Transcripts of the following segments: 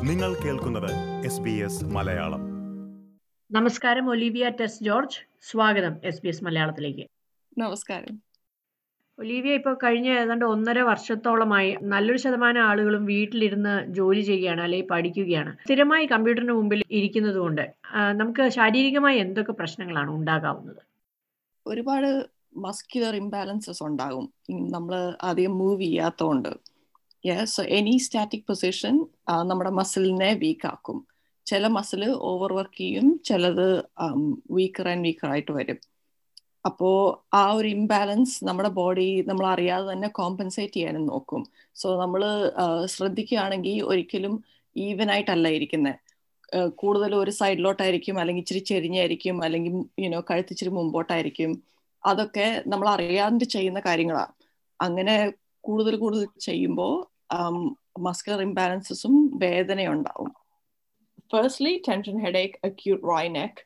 നിങ്ങൾ കേൾക്കുന്നത് S B S Malayalam നമസ്കാരം ഒലീവിയ ടെസ് ജോർജ് സ്വാഗതം എസ് ബി എസ് മലയാളത്തിലേക്ക് നമസ്കാരം ഒലീവിയ ഇപ്പോൾ കഴിഞ്ഞ ഏതാണ്ട് ഒന്നര വർഷത്തോളമായി നല്ലൊരു ശതമാനം ആളുകളും വീട്ടിലിരുന്ന് ജോലി ചെയ്യുകയാണ് അല്ലെങ്കിൽ പഠിക്കുകയാണ് സ്ഥിരമായി കമ്പ്യൂട്ടറിന് മുമ്പിൽ ഇരിക്കുന്നത് കൊണ്ട് ആ, നമുക്ക് ശാരീരികമായി എന്തൊക്കെ പ്രശ്നങ്ങളാണ് ഉണ്ടാകാവുന്നത് ഒരുപാട് മസ്ക്യുലർ ഇംബാലൻസസ് ഉണ്ടാകും നമ്മൾ അധികം മൂവ് ചെയ്യാത്തതുകൊണ്ട് സോ എനി സ്റ്റാറ്റിക് പൊസിഷൻ നമ്മുടെ മസിലിനെ വീക്ക് ആക്കും ചില മസിൽ ഓവർ വർക്ക് ചെയ്യും ചിലത് വീക്കർ ആൻഡ് വീക്കർ ആയിട്ട് വരും അപ്പോൾ ആ ഒരു ഇംബാലൻസ് നമ്മുടെ ബോഡി നമ്മൾ അറിയാതെ തന്നെ കോമ്പൻസേറ്റ് ചെയ്യാനും നോക്കും സോ നമ്മൾ ശ്രദ്ധിക്കുകയാണെങ്കിൽ ഒരിക്കലും ഈവൻ ആയിട്ടല്ല ഇരിക്കുന്നത് കൂടുതൽ ഒരു സൈഡിലോട്ടായിരിക്കും അല്ലെങ്കിൽ ഇച്ചിരി ചെരിഞ്ഞായിരിക്കും അല്ലെങ്കിൽ യുനോ കഴുത്തിച്ചിരി മുമ്പോട്ടായിരിക്കും അതൊക്കെ നമ്മൾ അറിയാണ്ട് ചെയ്യുന്ന കാര്യങ്ങളാണ് അങ്ങനെ കൂടുതൽ കൂടുതൽ ചെയ്യുമ്പോൾ മസ്കുലർ ഇംബാലൻസസും വേദനയുണ്ടാവും firstly tension headache acute wry neck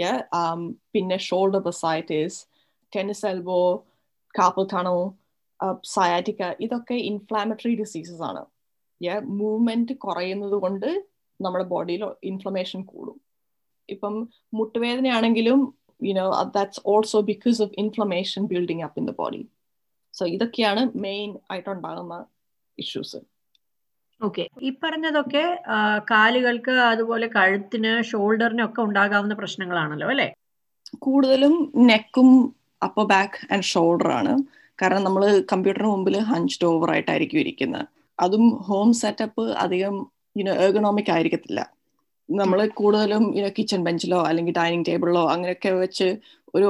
പിന്നെ shoulder bursitis tennis elbow carpal tunnel sciatica ഇതൊക്കെ ഇൻഫ്ലാമറ്ററി ഡിസീസസ് ആണ് മൂവ്മെന്റ് കുറയുന്നത് കൊണ്ട് നമ്മുടെ ബോഡിയിൽ ഇൻഫ്ലമേഷൻ കൂടും ഇപ്പം മുട്ടുവേദനയാണെങ്കിലും you know that's also because of inflammation building up in the body so ഇതൊക്കെയാണ് മെയിൻ ആയിട്ടുണ്ടാകുന്ന ഇഷ്യൂസ് ഓക്കെ ഈ പറഞ്ഞതൊക്കെ ആ, കാലുകൾക്ക് അതുപോലെ കഴുത്തിന് ഷോൾഡറിനും ഒക്കെ ഉണ്ടാകാവുന്ന പ്രശ്നങ്ങളാണല്ലോ അല്ലെ കൂടുതലും നെക്കും അപ്പർ ബാക്ക് ആൻഡ് ഷോൾഡർ ആണ് കാരണം നമ്മൾ കമ്പ്യൂട്ടറിന് മുമ്പിൽ ഹഞ്ച്ഡ് ഓവർ ആയിട്ടായിരിക്കും ഇരിക്കുന്നത് അതും ഹോം സെറ്റപ്പ് അധികം യുനോ എർഗണോമിക് ആയിരിക്കത്തില്ല നമ്മൾ കൂടുതലും യുനോ കിച്ചൺ ബെഞ്ചിലോ അല്ലെങ്കിൽ ഡൈനിങ് ടേബിളിലോ അങ്ങനെയൊക്കെ വെച്ച് ഒരു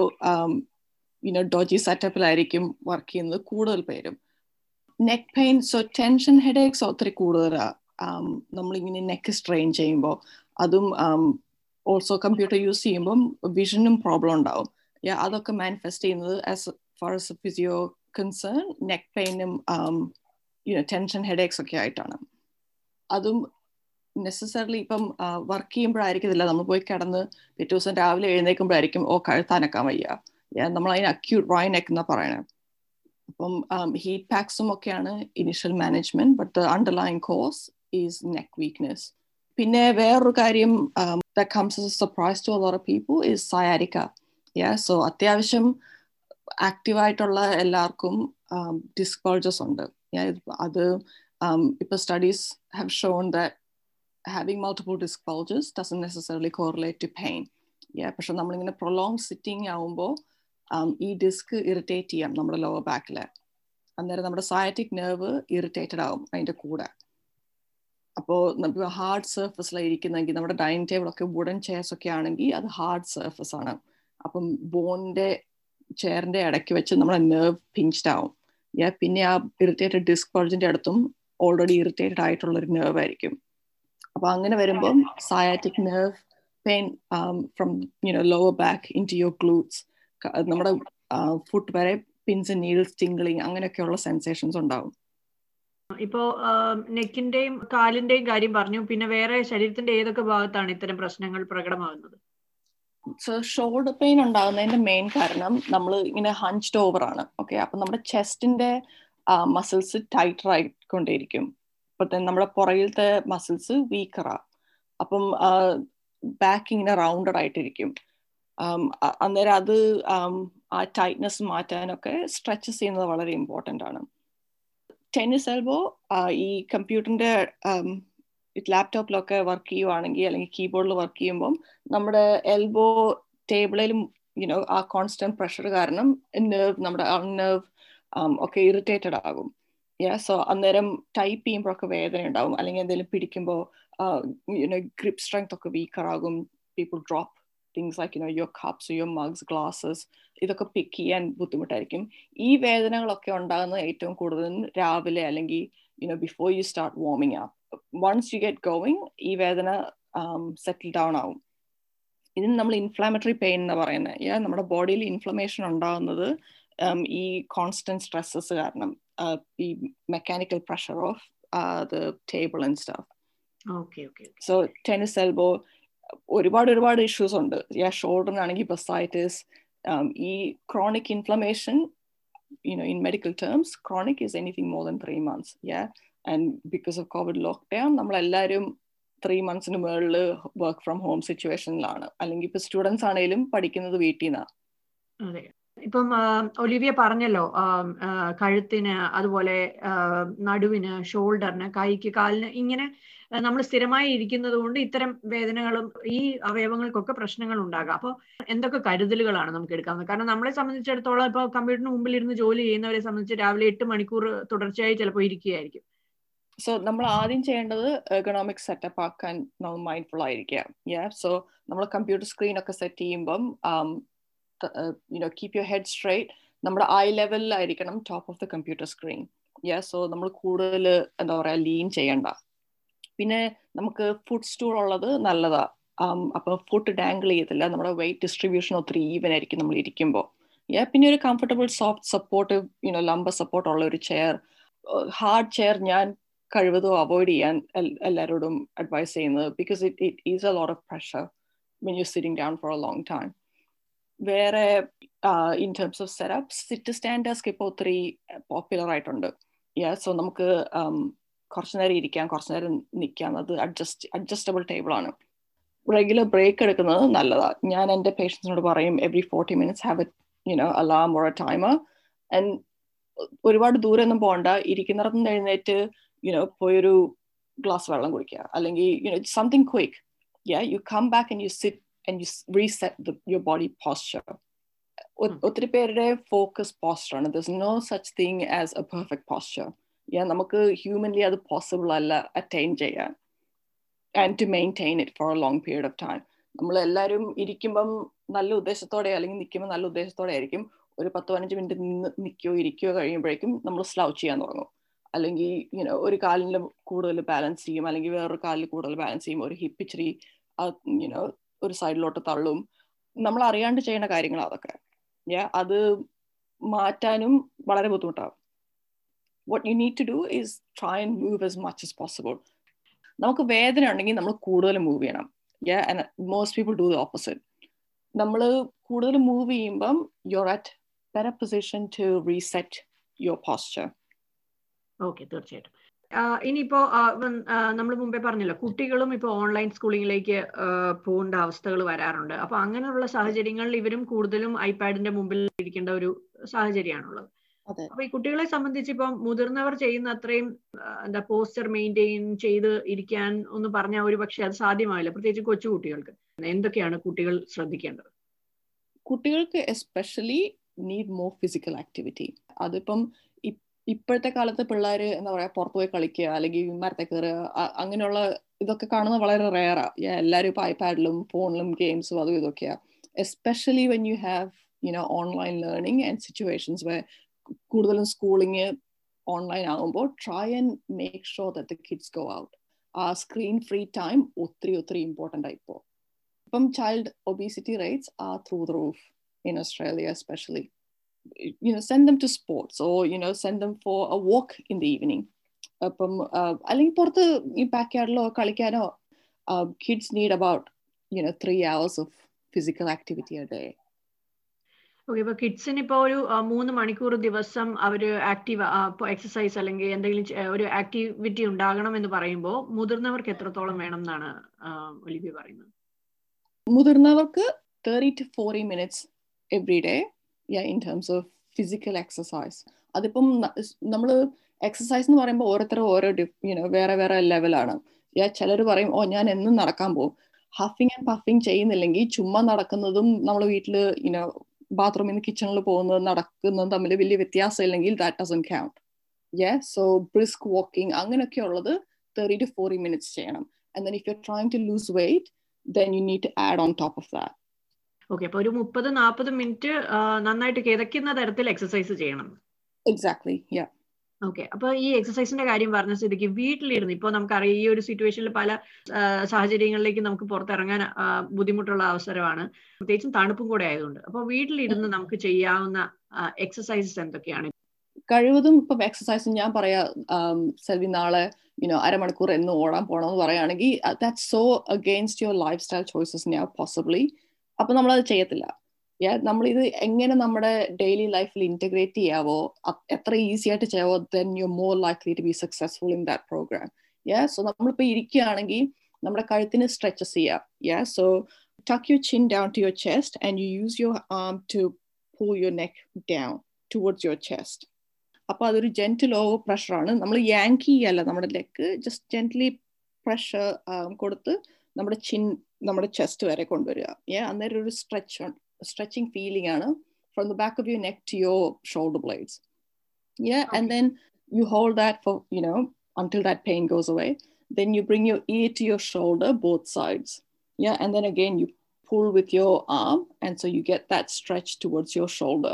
യുനോ ഡോജി സെറ്റപ്പിലായിരിക്കും വർക്ക് ചെയ്യുന്നത് കൂടുതൽ പേരും neck pain so tension headaches ഒത്തിരി കൂടുതലാണ് നമ്മളിങ്ങനെ നെക്ക് സ്ട്രെയിൻ ചെയ്യുമ്പോൾ അതും ഓൾസോ കമ്പ്യൂട്ടർ യൂസ് ചെയ്യുമ്പം വിഷനും പ്രോബ്ലം ഉണ്ടാവും Yeah, അതൊക്കെ മാനിഫെസ്റ്റ് ചെയ്യുന്നത് as far as physio concern neck പെയിനും യുനോ ടെൻഷൻ ഹെഡേക്സ് ഒക്കെ ആയിട്ടാണ് അതും നെസസറിലി ഇപ്പം വർക്ക് ചെയ്യുമ്പോഴായിരിക്കത്തില്ല നമ്മൾ പോയി കിടന്ന് പിറ്റേ ദിവസം രാവിലെ എഴുന്നേൽക്കുമ്പോഴായിരിക്കും ഓ കഴുത്താനക്കാൻ വയ്യ Yeah, നമ്മൾ അതിന് അക്യൂട്ട് റോയ് നെക്ക് എന്നാ പറയണേ അപ്പം ഹീറ്റ് പാക്സും ഒക്കെയാണ് initial management but the underlying cause is neck weakness പിന്നെ വേറൊരു കാര്യം comes surprise to lot people is sciatica yeah so അത്യാവശ്യം ആക്റ്റീവായിട്ടുള്ള എല്ലാവർക്കും ഡിസ്ക് ബൾജസ് ഉണ്ട് Yeah, ഇത് അത് ഇപ്പൊ studies have shown that having multiple disc bulges doesn't necessarily correlate to pain yeah പക്ഷെ നമ്മളിങ്ങനെ പ്രൊലോങ് സിറ്റിംഗ് ആവുമ്പോൾ ഈ ഡിസ്ക് ഇറിറ്റേറ്റ് ചെയ്യാം നമ്മുടെ ലോവർ ബാക്കിൽ അന്നേരം നമ്മുടെ സയാറ്റിക് നെർവ് ഇറിറ്റേറ്റഡ് ആവും അതിന്റെ കൂടെ അപ്പോൾ നമുക്ക് ഹാർഡ് സർഫസിലാണ് ഇരിക്കുന്നെങ്കിൽ നമ്മുടെ ഡൈനിങ് ടേബിൾ ഒക്കെ വുഡൻ ചെയർസ് ഒക്കെ ആണെങ്കിൽ അത് ഹാർഡ് സർഫസ് ആണ് അപ്പം ബോണിന്റെ ചെയറിന്റെ ഇടയ്ക്ക് വെച്ച് നമ്മുടെ നെർവ് പിഞ്ച്ഡ് ആവും യാ പിന്നെ ആ ഇറിറ്റേറ്റഡ് ഡിസ്ക് ബൾജിന്റെ അടുത്തും ഓൾറെഡി ഇറിറ്റേറ്റഡ് ആയിട്ടുള്ള ഒരു നെർവ് ആയിരിക്കും അപ്പൊ അങ്ങനെ വരുമ്പം sciatic nerve pain from you know lower back in to your glutes നമ്മുടെ ഫുട്ട് വരെ പിൻസ് നീഡിൽസ് ടിംഗ്ലിങ് അങ്ങനെയൊക്കെയുള്ള സെൻസേഷൻസ് ഉണ്ടാവും ഇപ്പോ നെക്കിന്റെയും കാലിന്റെയും കാര്യം പറഞ്ഞു പിന്നെ വേറെ ശരീരത്തിന്റെ ഏതൊക്കെ ഭാഗത്താണ് ഇത്തരം പ്രശ്നങ്ങൾ പ്രകടമാകുന്നത് സോ ഷോൾഡർ പെയിൻ ഉണ്ടാകുന്നതിന്റെ മെയിൻ കാരണം നമ്മൾ ഇങ്ങനെ ഹഞ്ച്ഡ് ഓവർ ആണ് ഓക്കെ അപ്പൊ നമ്മുടെ ചെസ്റ്റിന്റെ മസിൽസ് ടൈറ്റർ ആയിക്കൊണ്ടേയിരിക്കും അപ്പൊ തന്നെ നമ്മുടെ പുറകിലത്തെ മസിൽസ് വീക്കറാ അപ്പം ബാക്ക് ഇങ്ങനെ റൗണ്ടഡ് ആയിട്ടിരിക്കും അന്നേരം അത് ആ ടൈറ്റ്നെസ് മാറ്റാനൊക്കെ സ്ട്രെച്ചസ് ചെയ്യുന്നത് വളരെ ഇമ്പോർട്ടൻ്റ് ആണ് ടെന്നിസ് എൽബോ ഈ കമ്പ്യൂട്ടറിന്റെ ലാപ്ടോപ്പിലൊക്കെ വർക്ക് ചെയ്യുവാണെങ്കിൽ അല്ലെങ്കിൽ കീബോർഡിൽ വർക്ക് ചെയ്യുമ്പം നമ്മുടെ എൽബോ ടേബിളിലും യുനോ ആ കോൺസ്റ്റന്റ് പ്രഷർ കാരണം നെർവ് നമ്മുടെ നെർവ് ഒക്കെ ഇറിറ്റേറ്റഡ് ആകും യാ സോ അന്നേരം ടൈപ്പ് ചെയ്യുമ്പോഴൊക്കെ വേദന ഉണ്ടാവും അല്ലെങ്കിൽ എന്തെങ്കിലും പിടിക്കുമ്പോൾ യുനോ ഗ്രിപ്പ് സ്ട്രെങ്ത് ഒക്കെ വീക്കർ ആകും people drop things like you know your cups your mugs glasses ഇതൊക്കെ പിക്ക് ചെയ്യാൻ ബുദ്ധിമുട്ടായിരിക്കും ഈ വേദനകളൊക്കെ ഉണ്ടാകുന്നത് ഏറ്റവും കൂടുതൽ രാവിലെ അല്ലെങ്കിൽ you know before you start warming up once you get going ഈ വേദന സെറ്റിൽ ഡൗൺ ആവും ഇതിന് നമ്മൾ ഇൻഫ്ലാമറ്ററി പെയിൻ എന്ന് പറയുന്നത് യാ നമ്മുടെ ബോഡിയിൽ ഇൻഫ്ലമേഷൻ ഉണ്ടാകുന്നത് ഈ കോൺസ്റ്റന്റ് സ്ട്രെസ്സസ് കാരണം ഈ mechanical pressure of the table and stuff okay okay so tennis elbow ഒരുപാട് ഒരുപാട് ഇഷ്യൂസ് ഉണ്ട് യാ ഷോൾഡറിനാണെങ്കിൽ ബസൈറ്റിസ് ഈ chronic inflammation you know, in medical terms, chronic is anything more than three months. Yeah. And because of COVID lockdown, നമ്മളെല്ലാവരും three മന്ത്സിന് മുകളിൽ work from home സിറ്റുവേഷനിലാണ് അല്ലെങ്കിൽ ഇപ്പൊ സ്റ്റുഡൻസ് ആണെങ്കിലും പഠിക്കുന്നത് വീട്ടിൽ നിന്നാണ് അതെ ഇപ്പം ഒലിവിയ പറഞ്ഞല്ലോ കഴുത്തിന് അതുപോലെ നടുവിന് ഷോൾഡറിന് കൈക്ക് കാലിന് ഇങ്ങനെ നമ്മൾ സ്ഥിരമായി ഇരിക്കുന്നത് കൊണ്ട് ഇത്തരം വേദനകളും ഈ അവയവങ്ങൾക്കൊക്കെ പ്രശ്നങ്ങൾ ഉണ്ടാകാം അപ്പോൾ എന്തൊക്കെ കരുതലുകളാണ് നമുക്ക് എടുക്കാവുന്നത് കാരണം നമ്മളെ സംബന്ധിച്ചിടത്തോളം ഇപ്പോൾ കമ്പ്യൂട്ടറിന് മുമ്പിൽ ഇരുന്ന് ജോലി ചെയ്യുന്നവരെ സംബന്ധിച്ച് രാവിലെ എട്ട് മണിക്കൂർ തുടർച്ചയായി ചിലപ്പോൾ ഇരിക്കുകയായിരിക്കും സോ നമ്മൾ ആദ്യം ചെയ്യേണ്ടത് എക്കണോമിക് സെറ്റപ്പ് ആക്കാൻ നമ്മൾ മൈൻഡ്ഫുൾ ആയിരിക്കുക യാ സോ നമ്മൾ കമ്പ്യൂട്ടർ സ്ക്രീൻ ഒക്കെ സെറ്റ് ചെയ്യുമ്പം you know keep your head straight നമ്മുടെ ഐ ലെവലിലായിരിക്കണം top of the computer screen yeah so നമ്മൾ കൂടുതൽ എന്താ പറയുക ലീൻ ചെയ്യണ്ട പിന്നെ നമുക്ക് ഫുഡ് സ്റ്റൂൾ ഉള്ളത് നല്ലതാ അപ്പൊ ഫുഡ് ഡാങ്കിൾ ചെയ്യത്തില്ല നമ്മുടെ വെയിറ്റ് ഡിസ്ട്രിബ്യൂഷൻ ഒത്തിരി ഈവൻ ആയിരിക്കും നമ്മൾ ഇരിക്കുമ്പോൾ യാ പിന്നെ ഒരു comfortable soft supportive you know lumbar support ഉള്ള ഒരു ചെയർ ഹാർഡ് ചെയർ ഞാൻ കഴിവതും അവോയ്ഡ് ചെയ്യാൻ എല്ലാവരോടും അഡ്വൈസ് ചെയ്യുന്നത് because it it is a lot of pressure when you sitting down for a long time വേറെ in terms of setup sit stand desk ഇപ്പോൾ ഒത്തിരി പോപ്പുലർ ആയിട്ടുണ്ട് യാ സോ നമുക്ക് കുറച്ചു നേരം ഇരിക്കാം കുറച്ചു നേരം നിൽക്കാം അത് അഡ്ജസ്റ്റ് അഡ്ജസ്റ്റബിൾ ടേബിൾ ആണ് റെഗുലർ ബ്രേക്ക് എടുക്കുന്നത് നല്ലതാണ് ഞാൻ എൻ്റെ പേഷ്യൻസിനോട് പറയും every forty minutes have a you know alarm or a timer and ഒരുപാട് ദൂരം ഒന്നും പോകണ്ട ഇരിക്കുന്നിടത്ത് നിന്ന് എഴുന്നേറ്റ് യുനോ പോയൊരു ഗ്ലാസ് വെള്ളം കുടിക്കുക അല്ലെങ്കിൽ you know something quick yeah you come back and you sit and you reset your body posture ഒത്തിരി പേരുടെ ഫോക്കസ് പോസ്റ്റർ ആണ് this no such thing as a perfect posture yeah നമുക്ക് ഹ്യൂമൻലി അത് പോസിബിൾ അല്ല അറ്റൈൻ ചെയ്യാൻ and to maintain it for a long period of time നമ്മൾ എല്ലാവരും ഇരിക്കുമ്പം നല്ല ഉദ്ദേശത്തോടെ അല്ലെങ്കിൽ നിൽക്കുമ്പോൾ നല്ല ഉദ്ദേശത്തോടെ ആയിരിക്കും ഒരു പത്ത് പതിനഞ്ച് മിനിറ്റ് നിന്ന് നിൽക്കുകയോ ഇരിക്കുകയോ കഴിയുമ്പോഴേക്കും നമ്മൾ സ്ലൗച്ച് ചെയ്യാൻ തുടങ്ങും അല്ലെങ്കിൽ യുനോ ഒരു കാലിൽ കൂടുതൽ ബാലൻസ് ചെയ്യും അല്ലെങ്കിൽ വേറൊരു കാലിൽ കൂടുതൽ ബാലൻസ് ചെയ്യും ഒരു ഹിപ്പ് ഇച്ചിരി യുനോ ഒരു സൈഡിലോട്ട് തള്ളും നമ്മൾ അറിയാണ്ട് ചെയ്യുന്ന കാര്യങ്ങൾ അതൊക്കെ അത് മാറ്റാനും വളരെ ബുദ്ധിമുട്ടാവും what you need to do is try and move as much as possible നമുക്ക് വേദന ഉണ്ടെങ്കിൽ നമ്മൾ കൂടുതൽ മൂവ് ചെയ്യണം most people do the opposite നമ്മൾ കൂടുതൽ മൂവ് ചെയ്യുമ്പം you're at better position to reset your posture okay തീർച്ചയായിട്ടും ഇനിയിപ്പോ നമ്മൾ മുമ്പേ പറഞ്ഞല്ലോ കുട്ടികളും ഇപ്പൊ ഓൺലൈൻ സ്കൂളിങ്ങിലേക്ക് പോകേണ്ട അവസ്ഥകൾ വരാറുണ്ട് അപ്പൊ അങ്ങനെയുള്ള സാഹചര്യങ്ങളിൽ ഇവരും കൂടുതലും ഐപാഡിന്റെ മുമ്പിൽ ഇരിക്കേണ്ട ഒരു സാഹചര്യമാണുള്ളത് അപ്പൊ ഈ കുട്ടികളെ സംബന്ധിച്ച് ഇപ്പം മുതിർന്നവർ ചെയ്യുന്ന അത്രയും എന്താ പോസ്റ്റർ മെയിൻറ്റെയിൻ ചെയ്ത് ഇരിക്കാൻ ഒന്ന് പറഞ്ഞാൽ ഒരു പക്ഷെ അത് സാധ്യമാവില്ല പ്രത്യേകിച്ച് കൊച്ചു കുട്ടികൾക്ക് എന്തൊക്കെയാണ് കുട്ടികൾ ശ്രദ്ധിക്കേണ്ടത് കുട്ടികൾക്ക് especially need more physical activity അതിപ്പം ഇപ്പോഴത്തെ കാലത്ത് പിള്ളേർ എന്താ പറയാ പുറത്തു പോയി കളിക്കുക അല്ലെങ്കിൽ മരത്തെ കയറുക അങ്ങനെയുള്ള ഇതൊക്കെ കാണുന്നത് വളരെ റെയറാ എല്ലാവരും ഇപ്പൊ ഐപാഡിലും ഫോണിലും ഗെയിംസും അതും ഇതൊക്കെയാ especially when you have you know online learning and situations way കൂടുതലും സ്കൂളിങ് ഓൺലൈൻ ആകുമ്പോൾ try and make sure that the kids go out ah screen free time ഒത്തിരി ഒത്തിരി ഇമ്പോർട്ടൻ്റ് ആയിപ്പോ ഇപ്പം child obesity rates are through the roof in Australia especially you know send them to sports or you know send them for a walk in the evening അപ്പം അല്ലെങ്കിൽ പുറത്ത് ഈ back യാർഡിലോ കളിക്കാനോ kids need about you know three hours of physical activity a day okay ഇപ്പൊ കിഡ്സിന് ഇപ്പൊ ഒരു മൂന്ന് മണിക്കൂർ ദിവസം അവര് ആക്റ്റീവ് എക്സസൈസ് അല്ലെങ്കിൽ എന്തെങ്കിലും ഒരു ആക്ടിവിറ്റി ഉണ്ടാകണം എന്ന് പറയുമ്പോൾ മുതിർന്നവർക്ക് എത്രത്തോളം വേണം എന്നാണ് ഒലിവി പറയുന്നത് മുതിർന്നവർക്ക് thirty to forty minutes every day yeah in terms of physical exercise അതിപ്പം നമ്മൾ എക്സസൈസ് എന്ന് പറയുമ്പോൾ ഓരോരുത്തരും ഓരോ യുനോ വേറെ വേറെ ലെവലാണ് യാ ചിലർ പറയും ഓ ഞാൻ എന്നും നടക്കാൻ പോകും ഹഫിങ് ആൻഡ് പഫിങ് ചെയ്യുന്നില്ലെങ്കിൽ ചുമ്മാ നടക്കുന്നതും നമ്മൾ വീട്ടിൽ യുനോ ബാത്റൂമിൽ നിന്ന് കിച്ചണിൽ പോകുന്നതും നടക്കുന്നതും തമ്മിൽ വലിയ വ്യത്യാസം ഇല്ലെങ്കിൽ that doesn't count yeah so brisk walking അങ്ങനെയൊക്കെ ഉള്ളത് തേർട്ടി ടു ഫോർട്ടി മിനിറ്റ്സ് ചെയ്യണം and then if you trying to lose weight then you need to add on top of that okay അപ്പൊ ഒരു മുപ്പത് നാൽപ്പത് മിനിറ്റ് നന്നായിട്ട് കിതയ്ക്കുന്ന തരത്തിൽ എക്സസൈസ് ചെയ്യണം എക്സാക്ട്ലി യാ ഓക്കെ അപ്പൊ ഈ എക്സസൈസിന്റെ കാര്യം പറഞ്ഞ സ്ഥിതിക്ക് വീട്ടിലിരുന്ന് ഇപ്പോൾ നമുക്കറിയാം ഈ ഒരു സിറ്റുവേഷനിൽ പല സാഹചര്യങ്ങളിലേക്ക് നമുക്ക് പുറത്തിറങ്ങാൻ ബുദ്ധിമുട്ടുള്ള അവസരമാണ് പ്രത്യേകിച്ചും തണുപ്പും കൂടെ ആയതുകൊണ്ട് അപ്പൊ വീട്ടിലിരുന്ന് നമുക്ക് ചെയ്യാവുന്ന എക്സസൈസസ് എന്തൊക്കെയാണ് കഴിവതും ഇപ്പം എക്സസൈസ് ഞാൻ പറയാ സെൽവി നാളെ യുനോ അരമണിക്കൂർ എന്ന് ഓടാൻ പോകണമെന്ന് പറയുകയാണെങ്കിൽ that so against your lifestyle choices ഞാൻ പോസിബിളി അപ്പൊ നമ്മളത് ചെയ്യത്തില്ല യാ നമ്മളിത് എങ്ങനെ നമ്മുടെ ഡെയിലി ലൈഫിൽ ഇന്റഗ്രേറ്റ് ചെയ്യാവോ എത്ര ഈസി ആയിട്ട് ചെയ്യാവോ then you more likely to be successful in that program yeah so നമ്മളിപ്പോ ഇരിക്കുകയാണെങ്കിൽ നമ്മുടെ കഴുത്തിന് സ്ട്രെച്ചസ് ചെയ്യുക yeah so tuck your chin down to your chest and you use your arm to pull your neck down towards your chest അപ്പോൾ അതൊരു gentle over പ്രഷറാണ് നമ്മൾ Yankee അല്ല നമ്മുടെ ലെഗ് ജസ്റ്റ് ജെന്റ്ലി പ്രഷർ കൊടുത്ത് നമ്മുടെ ചിൻ നമ്മുടെ chest വരെ കൊണ്ടുവരിക ഏ അന്നേരം ഒരു സ്ട്രെച്ച് സ്ട്രെച്ചിങ് ഫീലിംഗ് ആണ് from the back of your neck to your shoulder blades yeah and then you hold that for you know until that pain goes away then you bring your ear to your shoulder both sides yeah and then again you pull with your arm and so you get that stretch towards your shoulder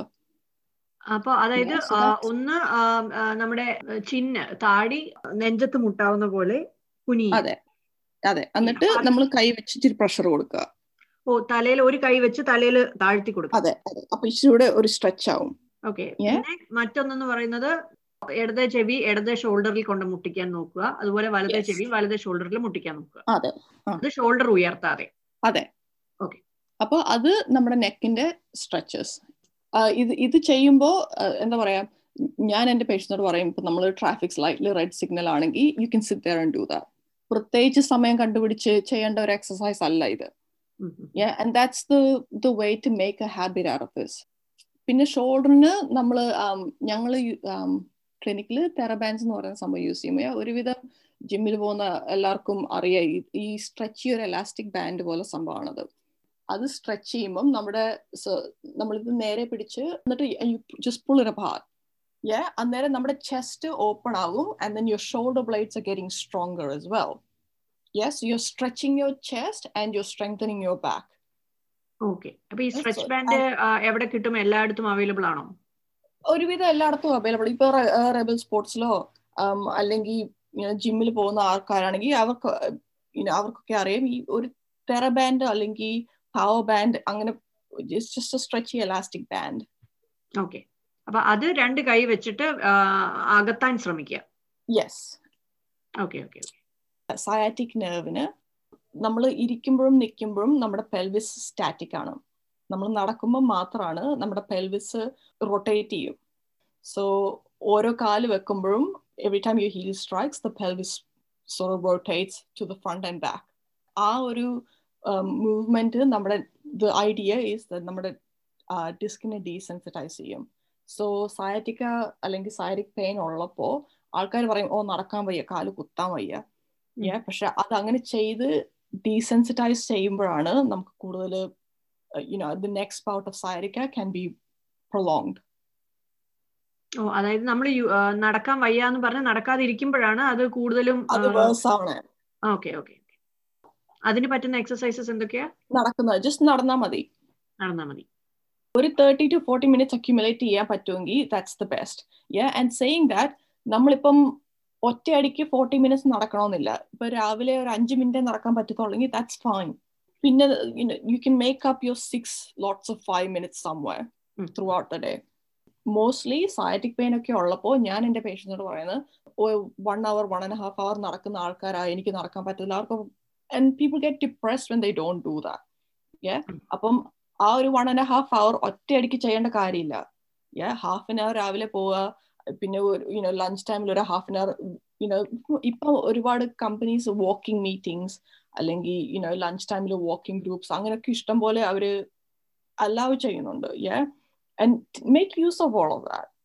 അപ്പൊ അതായത് Yeah, so ആ, that's- ഒന്ന് ആ, ആ, നമ്മുടെ ചിന്ന് താടി നെഞ്ചത്ത് മുട്ടാവുന്ന പോലെ കുനി അതെ അതെ എന്നിട്ട് അപ്പൊ അത് നമ്മൾ കൈ വെച്ച് ഇച്ചിരി പ്രഷർ കൊടുക്കുക ഓ തലയിൽ ഒരു കൈ വെച്ച് തലയിൽ താഴ്ത്തി കൊടുക്കും അതെ അതെ അപ്പൊ ഇച്ചിരി കൂടെ ഒരു സ്ട്രെച്ച് ആവും ഓക്കെ Yeah. പിന്നെ മറ്റൊന്നെന്ന് പറയുന്നത് ഇടത് ചെവി ഇടത് ഷോൾഡറിൽ കൊണ്ട് മുട്ടിക്കാൻ നോക്കുക അതുപോലെ വലത് Yes. ചെവി വലത് ഷോൾഡറിൽ മുട്ടിക്കാൻ നോക്കുക അതെ അത് ഷോൾഡർ ഉയർത്താതെ അതെ Okay. അപ്പോൾ അത് നമ്മുടെ നെക്കിന്റെ സ്ട്രെച്ചസ് ഇത് ഇത് ചെയ്യുമ്പോൾ എന്താ പറയാ ഞാൻ എൻ്റെ പേഷ്യനോട് പറയും ഇപ്പൊ നമ്മൾ ട്രാഫിക് ലൈറ്റിൽ റെഡ് സിഗ്നൽ ആണെങ്കിൽ you can sit there and do that പ്രത്യേകിച്ച് സമയം കണ്ടുപിടിച്ച് ചെയ്യേണ്ട ഒരു എക്സസൈസ് അല്ല ഇത് ഉം, ഉം. Yeah, and that's the the way to make a habit out of this. പിന്നെ ഷോൾഡറിന് നമ്മൾ ഞങ്ങൾ ക്ലിനിക്കിൽ തെറബാൻസ് എന്ന് പറയുന്ന സംഭവം യൂസ് ചെയ്യും Yeah, ഒരുവിധം ജിമ്മിൽ പോകുന്ന എല്ലാവർക്കും അറിയാം ഈ- ഈ സ്ട്രെച്ച് ഒരു എലാസ്റ്റിക് ബാൻഡ് പോലെ സംഭവമാണത് അത് സ്ട്രെച്ച് ചെയ്യുമ്പം നമ്മുടെ സ- നമ്മളിത് നേരെ പിടിച്ച് എന്നിട്ട് just pull in ah Yeah, അന്നേരം നമ്മുടെ ചെസ്റ്റ് ഓപ്പൺ ആകും and then your shoulder blades are getting stronger as well. Yes, you're stretching your chest and you're strengthening your back. Okay അപ്പൊ ഈ Yes, സ്ട്രെച്ച് so, ബാൻഡ് എവിടെ കിട്ടും എല്ലായിടത്തും available ആണോ ഒരുവിധം എല്ലായിടത്തും അവൈലബിൾ ഇപ്പൊ റെബൽ സ്പോർട്സിലോ അല്ലെങ്കിൽ ജിമ്മിൽ പോകുന്ന ആൾക്കാരാണെങ്കിൽ അവർക്ക് you know, അവർക്കൊക്കെ അറിയാം ഈ ഒരു തെറ ബാൻഡ് അല്ലെങ്കിൽ പവർ ബാൻഡ് അങ്ങനെ just stretch elastic band okay അപ്പൊ അത് രണ്ട് കൈ വെച്ചിട്ട് ആ, അകത്താൻ ശ്രമിക്കുക യെസ് ഓക്കെ ഓക്കെ സയാറ്റിക് നെർവിന് നമ്മൾ ഇരിക്കുമ്പോഴും നിൽക്കുമ്പോഴും നമ്മുടെ പെൽവിസ് സ്റ്റാറ്റിക് ആണ് നമ്മൾ നടക്കുമ്പോൾ മാത്രമാണ് നമ്മുടെ പെൽവിസ് റൊട്ടേറ്റ് ചെയ്യും സോ ഓരോ കാല് വെക്കുമ്പോഴും every time you heal strikes the pelvis so rotates to the front and back ആ ഒരു മൂവ്മെന്റ് നമ്മുടെ ദ ഐഡിയ ഈസ് നമ്മുടെ ഡിസ്കിനെ ഡീസെൻസിറ്റൈസ് ചെയ്യും സോ സയാറ്റിക്ക അല്ലെങ്കിൽ സയാറ്റിക് പെയിൻ ഉള്ളപ്പോൾ ആൾക്കാർ പറയും ഓ നടക്കാൻ വയ്യ കാല് കുത്താൻ വയ്യ Yeah, പക്ഷെ അത് അങ്ങനെ ചെയ്ത് ഡീസെൻസിറ്റൈസ് ചെയ്യുമ്പോഴാണ് നമുക്ക് കൂടുതൽ you know the next bout of sciatica can be prolonged ഓ അതായത് നമ്മൾ നടക്കാൻ വയ്യ എന്ന് പറഞ്ഞ് നടക്കാതെ ഇരിക്കുമ്പോഴാണ് അത് കൂടുതലും അത് വേഴ്സ് ആണ് ഓക്കെ ഓക്കെ അതിന് പറ്റുന്ന എക്സസൈസസ് എന്തൊക്കെയാ നടക്കുന്നത് ജസ്റ്റ് നടന്നാൽ മതി നടന്നാ മതി ഒരു thirty to forty minutes accumulate ചെയ്യാൻ പറ്റുമെങ്കിൽ that's the best yeah and saying that നമ്മളിപ്പം ഒറ്റയടിക്ക് ഫോർട്ടി മിനിറ്റ്സ് നടക്കണമെന്നില്ല ഇപ്പൊ രാവിലെ ഒരു അഞ്ച് മിനിറ്റ് നടക്കാൻ പറ്റത്തുള്ളെങ്കിൽ ദാറ്റ്സ് ഫൈൻ പിന്നെ you can make up your six lots of five minutes somewhere um. Throughout the day mostly sciatic pain ഒക്കെ ഉള്ളപ്പോൾ ഞാൻ എൻ്റെ പേഷ്യൻസിനോട് പറയുന്നത് one hour one and half hour നടക്കുന്ന ആൾക്കാരാ എനിക്ക് നടക്കാൻ പറ്റില്ല അവർക്ക് and people get depressed when they don't do that yeah um. അപ്പം ആ ഒരു വൺ ആൻഡ് ഹാഫ് അവർ ഒറ്റയടിക്ക് ചെയ്യേണ്ട കാര്യമില്ല യാ ഹാഫ് ആൻ അവർ രാവിലെ പോവുക പിന്നെ യുനോ ലഞ്ച് ടൈമിൽ ഒരു ഹാഫ് ആൻ അവർ യുനോ ഇപ്പൊ ഒരുപാട് കമ്പനീസ് വാക്കിംഗ് മീറ്റിംഗ്സ് അല്ലെങ്കിൽ യുനോ ലഞ്ച് ടൈമിൽ വാക്കിംഗ് ഗ്രൂപ്പ്സ് അങ്ങനെയൊക്കെ ഇഷ്ടം പോലെ അവര് അലൗ ചെയ്യുന്നുണ്ട് yeah and make use of all of that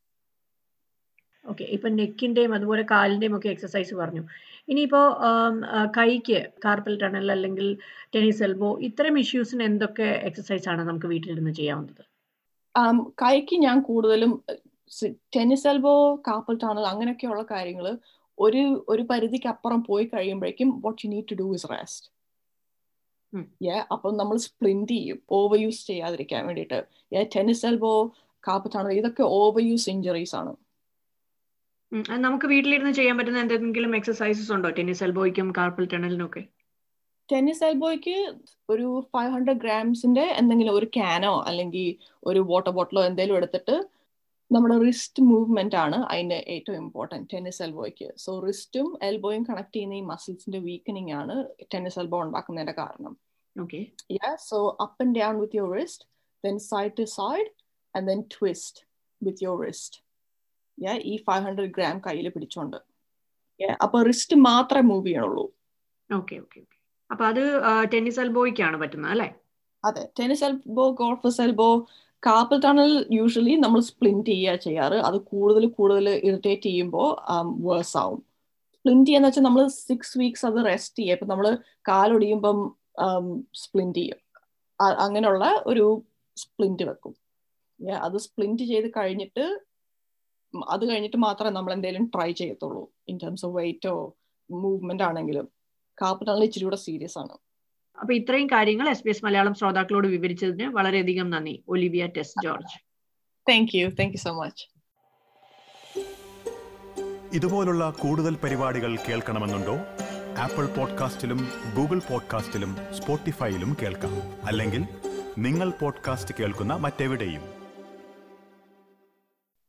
okay ഇപ്പൊ നെക്കിന്റെയും അതുപോലെ കാലിന്റെയും ഒക്കെ എക്സസൈസ് പറഞ്ഞു ഇനിയിപ്പോ ആം, ആ, കൈക്ക് കാർപ്പൽ ടണൽ അല്ലെങ്കിൽ ടെന്നീസ് എൽബോ ഇത്തരം ഇഷ്യൂസിന് എന്തൊക്കെ എക്സസൈസ് ആണ് നമുക്ക് വീട്ടിലിരുന്ന് ചെയ്യാവുന്നത് um, കൈക്ക് ഞാൻ കൂടുതലും ടെന്നിസ് എൽബോ കാപ്പൽ ടണൽ അങ്ങനെയൊക്കെയുള്ള കാര്യങ്ങൾ ഒരു ഒരു പരിധിക്ക് അപ്പുറം പോയി കഴിയുമ്പോഴേക്കും what you need to do is rest um. Yeah അപ്പം നമ്മൾ സ്പ്ലിന്റ് ചെയ്യും ഓവർ യൂസ് ചെയ്യാതിരിക്കാൻ വേണ്ടിയിട്ട് yeah tennis elbow carpal tunnel ഇതൊക്കെ ഓവർ യൂസ് ഇഞ്ചറീസ് ആണ് ഉം, അത് നമുക്ക് വീട്ടിലിരുന്ന് ചെയ്യാൻ പറ്റുന്ന എന്തെങ്കിലും എക്സസൈസസ് ഉണ്ടോ ടെന്നീസ് എൽബോയ്ക്കും കാർപ്പൽ ടണലിനും ഒക്കെ ടെന്നീസ് എൽബോയ്ക്ക് ഒരു ഫൈവ് ഹൺഡ്രഡ് ഗ്രാംസിന്റെ എന്തെങ്കിലും ഒരു ക്യാനോ അല്ലെങ്കിൽ ഒരു വാട്ടർ ബോട്ടിലോ എന്തെങ്കിലും എടുത്തിട്ട് നമ്മുടെ റിസ്റ്റ് മൂവ്മെന്റ് ആണ് അതിന്റെ ഏറ്റവും ഇമ്പോർട്ടൻറ്റ് ടെന്നീസ് എൽബോയ്ക്ക് സോ റിസ്റ്റും എൽബോയും കണക്ട് ചെയ്യുന്ന ഈ മസിൽസിന്റെ വീക്കനിങ് ആണ് ടെന്നീസ് എൽബോ ഉണ്ടാക്കുന്നതിന്റെ കാരണം okay Yeah, so up and down with your wrist, then side to side, and then twist with your wrist. Yeah, ഈ ഫൈവ് ഹൺഡ്രഡ് ഗ്രാം കയ്യിൽ പിടിച്ചോണ്ട് Yeah, അപ്പൊ റിസ്റ്റ് മാത്രമേ മൂവ് ചെയ്യണുള്ളൂ ഓക്കെ ഓക്കെ അപ്പൊ അത് ടെന്നീസ് എൽബോയ്ക്കാണ് പറ്റുന്നത് അല്ലേ അതെ tennis elbow golfer's elbow carpal tunnel usually നമ്മൾ സ്പ്ലിന്റ് ചെയ്യുക ചെയ്യാറ് അത് കൂടുതൽ കൂടുതൽ ഇറിറ്റേറ്റ് ചെയ്യുമ്പോൾ വേഴ്സ് ആവും സ്പ്ലിന്റ് ചെയ്യാന്ന് വെച്ചാൽ നമ്മൾ സിക്സ് വീക്സ് അത് റെസ്റ്റ് ചെയ്യുക ഇപ്പൊ നമ്മൾ കാലൊടിയുമ്പം സ്പ്ലിന്റ് ചെയ്യും അങ്ങനെയുള്ള ഒരു സ്പ്ലിന്റ് വെക്കും അത് സ്പ്ലിന്റ് ചെയ്ത് കഴിഞ്ഞിട്ട് അത് കഴിഞ്ഞിട്ട് മാത്രമേ നമ്മൾ എന്തെങ്കിലും ട്രൈ ചെയ്യത്തുള്ളൂ ഇൻ ടേംസ് ഓഫ് വെയിറ്റോ മൂവ്മെന്റ് ആണെങ്കിലും കാപ്പൽ ടണൽ ഇച്ചിരി കൂടെ സീരിയസ് ആണ് അപ്പൊ ഇത്രയും കാര്യങ്ങൾ എസ് ബി എസ് മലയാളം ശ്രോതാക്കളോട് വിവരിച്ചതിന് വളരെയധികം നന്ദി Olivia Tess George thank you thank you so much ഇതുപോലുള്ള കൂടുതൽ പരിപാടികൾ കേൾക്കണമെന്നുണ്ടോ ആപ്പിൾ പോഡ്കാസ്റ്റിലും ഗൂഗിൾ പോഡ്കാസ്റ്റിലും സ്പോട്ടിഫൈയിലും കേൾക്കാം അല്ലെങ്കിൽ നിങ്ങൾ പോഡ്കാസ്റ്റ് കേൾക്കുന്ന മറ്റെവിടെയും